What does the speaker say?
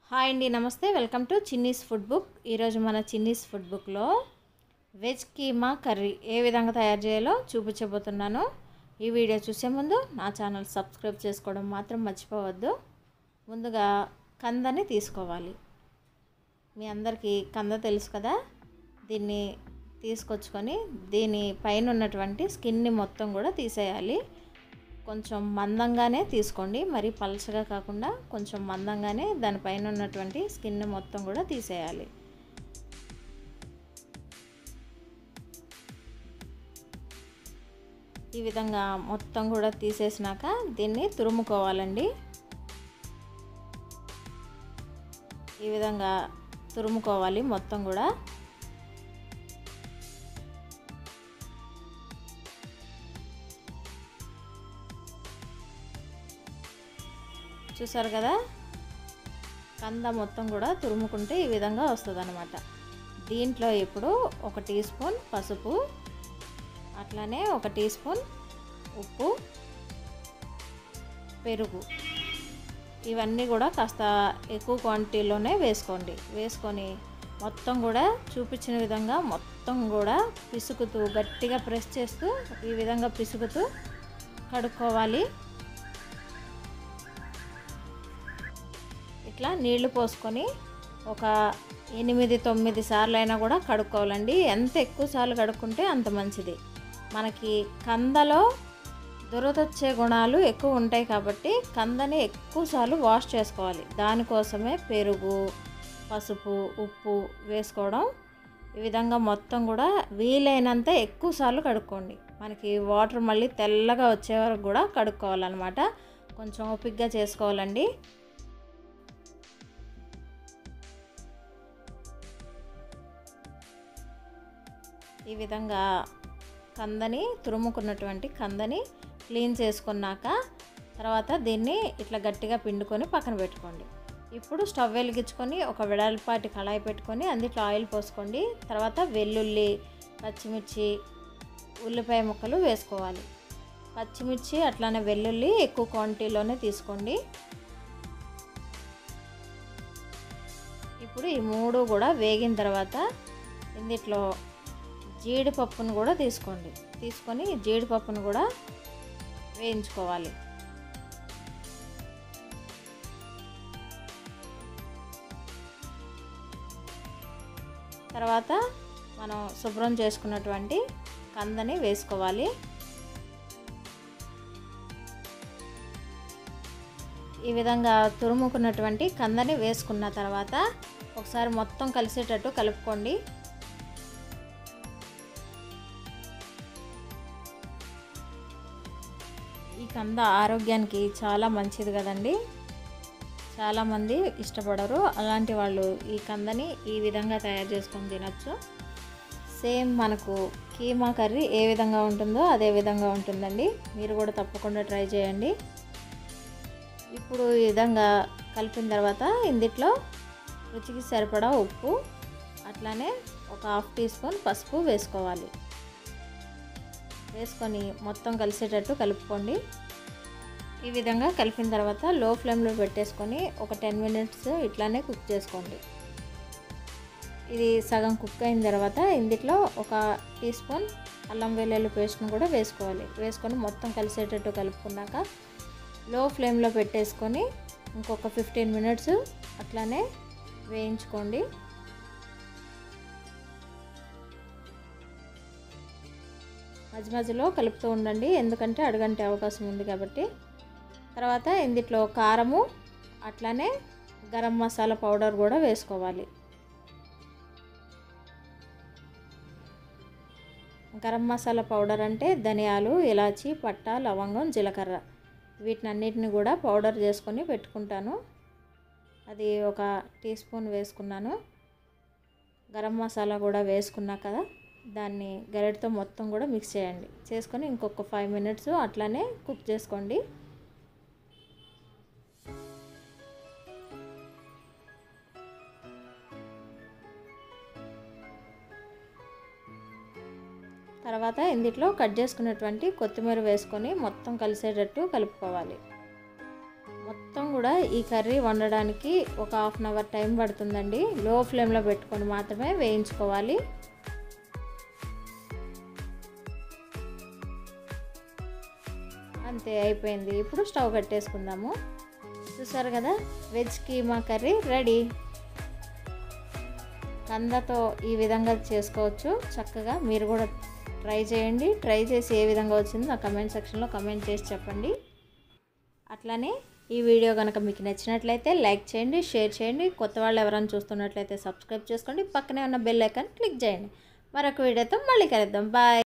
hi అండి నమస్తే welcome to Chinni's food book ఈరోజు మన చిన్నీస్ ఫుడ్ బుక్లో వెజ్ కీమా కర్రీ ఏ విధంగా తయారు చేయాలో చూపించబోతున్నాను ఈ వీడియో చూసే ముందు నా ఛానల్ సబ్స్క్రైబ్ చేసుకోవడం మాత్రం మర్చిపోవద్దు ముందుగా కందని తీసుకోవాలి మీ అందరికీ కంద తెలుసు కదా దీన్ని తీసుకొచ్చుకొని దీని పైన ఉన్నటువంటి స్కిన్ని మొత్తం కూడా తీసేయాలి కొంచెం మందంగానే తీసుకోండి మరి పలచగా కాకుండా కొంచెం మందంగానే దానిపైన ఉన్నటువంటి స్కిన్ మొత్తం కూడా తీసేయాలి ఈ విధంగా మొత్తం కూడా తీసేసినాక దీన్ని తురుముకోవాలండి ఈ విధంగా తురుముకోవాలి మొత్తం కూడా చూసారు కదా కంద మొత్తం కూడా తురుముకుంటే ఈ విధంగా వస్తుంది అనమాట దీంట్లో ఇప్పుడు ఒక టీ స్పూన్ పసుపు అట్లానే ఒక టీ స్పూన్ ఉప్పు పెరుగు ఇవన్నీ కూడా కాస్త ఎక్కువ క్వాంటిటీలోనే వేసుకోండి వేసుకొని మొత్తం కూడా చూపించిన విధంగా మొత్తం కూడా పిసుకుతూ గట్టిగా ప్రెస్ చేస్తూ ఈ విధంగా పిసుకుతూ కడుక్కోవాలి ఇట్లా నీళ్లు పోసుకొని ఒక ఎనిమిది తొమ్మిది సార్లు అయినా కూడా కడుక్కోవాలండి ఎంత ఎక్కువ సార్లు కడుక్కుంటే అంత మంచిది మనకి కందలో దురదొచ్చే గుణాలు ఎక్కువ ఉంటాయి కాబట్టి కందని ఎక్కువసార్లు వాష్ చేసుకోవాలి దానికోసమే పెరుగు పసుపు ఉప్పు వేసుకోవడం ఈ విధంగా మొత్తం కూడా వీలైనంత ఎక్కువ సార్లు కడుక్కోండి మనకి వాటర్ మళ్ళీ తెల్లగా వచ్చే వరకు కూడా కడుక్కోవాలన్నమాట కొంచెం ఓపిక్గా చేసుకోవాలండి ఈ విధంగా కందని తురుముకున్నటువంటి కందని క్లీన్ చేసుకున్నాక తర్వాత దీన్ని ఇట్లా గట్టిగా పిండుకొని పక్కన పెట్టుకోండి ఇప్పుడు స్టవ్ వెలిగించుకొని ఒక వెడల్పాటి కళాయి పెట్టుకొని అందులో ఆయిల్ పోసుకోండి తర్వాత వెల్లుల్లి పచ్చిమిర్చి ఉల్లిపాయ ముక్కలు వేసుకోవాలి పచ్చిమిర్చి అట్లానే వెల్లుల్లి ఎక్కువ క్వాంటిటీలోనే తీసుకోండి ఇప్పుడు ఈ మూడు కూడా వేగిన తర్వాత ఇందులో జీడిపప్పును కూడా తీసుకోండి తీసుకొని జీడిపప్పును కూడా వేయించుకోవాలి తర్వాత మనం శుభ్రం చేసుకున్నటువంటి కందని వేసుకోవాలి ఈ విధంగా తురుముకున్నటువంటి కందని వేసుకున్న తర్వాత ఒకసారి మొత్తం కలిసేటట్టు కలుపుకోండి ఈ కంద ఆరోగ్యానికి చాలా మంచిది కదండి చాలామంది ఇష్టపడరు అలాంటి వాళ్ళు ఈ కందని ఈ విధంగా తయారు చేసుకొని తినచ్చు సేమ్ మనకు కీమా కర్రీ ఏ విధంగా ఉంటుందో అదే విధంగా ఉంటుందండి మీరు కూడా తప్పకుండా ట్రై చేయండి ఇప్పుడు ఈ విధంగా కలిపిన తర్వాత ఇందిట్లో రుచికి సరిపడా ఉప్పు అట్లానే ఒక హాఫ్ టీ స్పూన్ పసుపు వేసుకోవాలి వేసుకొని మొత్తం కలిసేటట్టు కలుపుకోండి ఈ విధంగా కలిపిన తర్వాత లో ఫ్లేమ్లో పెట్టేసుకొని ఒక టెన్ మినిట్స్ ఇట్లానే కుక్ చేసుకోండి ఇది సగం కుక్ అయిన తర్వాత ఇందులో ఒక టీ స్పూన్ అల్లం వెల్లుల్లి పేస్ట్ని కూడా వేసుకోవాలి వేసుకొని మొత్తం కలిసేటట్టు కలుపుకున్నాక లో ఫ్లేమ్లో పెట్టేసుకొని ఇంకొక ఫిఫ్టీన్ మినిట్స్ అట్లానే వేయించుకోండి మధ్య మధ్యలో కలుపుతూ ఉండండి ఎందుకంటే అడగంటే అవకాశం ఉంది కాబట్టి తర్వాత ఇందులో కారము అట్లానే గరం మసాలా పౌడర్ కూడా వేసుకోవాలి గరం మసాలా పౌడర్ అంటే ధనియాలు ఇలాచి పట్ట లవంగం జీలకర్ర వీటిని అన్నిటిని కూడా పౌడర్ చేసుకొని పెట్టుకుంటాను అది ఒక టీ స్పూన్ వేసుకున్నాను గరం మసాలా కూడా వేసుకున్నా కదా దాన్ని గరిటతో మొత్తం కూడా మిక్స్ చేయండి చేసుకొని ఇంకొక ఫైవ్ మినిట్స్ అట్లానే కుక్ చేసుకోండి తర్వాత ఇందులో కట్ చేసుకున్నటువంటి కొత్తిమీర వేసుకొని మొత్తం కలిసేటట్టు కలుపుకోవాలి మొత్తం కూడా కూడా ఈ కర్రీ వండడానికి ఒక హాఫ్ అన్ అవర్ టైం పడుతుందండి లో ఫ్లేమ్లో పెట్టుకొని మాత్రమే వేయించుకోవాలి అంతే అయిపోయింది ఇప్పుడు స్టవ్ కట్టేసుకుందాము చూసారు కదా వెజ్ కీమా కర్రీ రెడీ కందతో ఈ విధంగా చేసుకోవచ్చు చక్కగా మీరు కూడా ట్రై చేయండి ట్రై చేసి ఏ విధంగా వచ్చిందో నా కమెంట్ సెక్షన్లో కమెంట్ చేసి చెప్పండి అట్లానే ఈ వీడియో కనుక మీకు నచ్చినట్లయితే లైక్ చేయండి షేర్ చేయండి కొత్త వాళ్ళు ఎవరైనా చూస్తున్నట్లయితే సబ్స్క్రైబ్ చేసుకోండి పక్కనే ఉన్న బెల్ ఐకాన్ క్లిక్ చేయండి మరొక వీడియోతో మళ్ళీ కలుద్దాం బాయ్